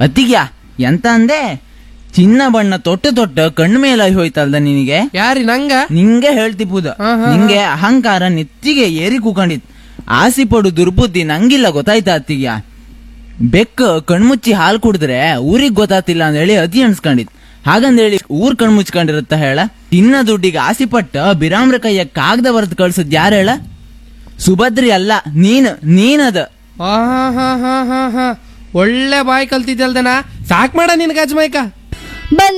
ಅತ್ತಿಗ್ಯಾ ಎಂತ ಅಂದೆ ಚಿನ್ನ ಬಣ್ಣ ತೊಟ್ಟು ತೊಟ್ಟು ಕಣ್ಣು ಮೇಲೆ ಹೋಯ್ತಲ್ದ ನಿನಗೆ ಯಾರಿ ನಂಗ ನಿಂಗೆ ಹೇಳ್ತಿಪ್ಪುದ ಹಾ, ಹಾ, ನಿಂಗೆ ಅಹಂಕಾರ ನೆತ್ತಿಗೆ ಏರಿ ಕೂಕೊಂಡಿತ್ ಆಸಿ ಪಡು ದುರ್ಬುದ್ಧಿ ನಂಗಿಲ್ಲ ಗೊತ್ತಾಯ್ತಾ ಅತ್ತಿಗ್ಯ ಬೆಕ್ಕ ಕಣ್ಮುಚ್ಚಿ ಹಾಲು ಕುಡಿದ್ರೆ ಊರಿಗ್ ಗೊತ್ತಾತಿಲ್ಲ ಅಂದೇಳಿ ಅತಿ ಅನ್ಸ್ಕೊಂಡಿತ್ ಹಾಗಂದೇಳಿ ಊರ್ ಕಣ್ಮುಚ್ಕೊಂಡಿರುತ್ತ ಹೇಳ ತಿನ್ನ ದುಡ್ಡಿಗೆ ಆಸಿ ಪಟ್ಟ ಬಿರಾಮ್ರ ಕೈಯ ಕಾಗದ ಬರೆದು ಕಳ್ಸದ್ ಯಾರ ಹೇಳ ಸುಭದ್ರಿ ಅಲ್ಲ ನೀನ್ ನೀನದ ಆ ಹಾ ಹಾ ಹಾ ಹಾ ಒಳ್ಳೆ ಬಾಯ್ ಕಲ್ತಿದ್ದಲ್ದನ ಸಾಕ್ ಮಾಡ ನಿನ್ ಗಜ್ಮೈಕ ಬಂದ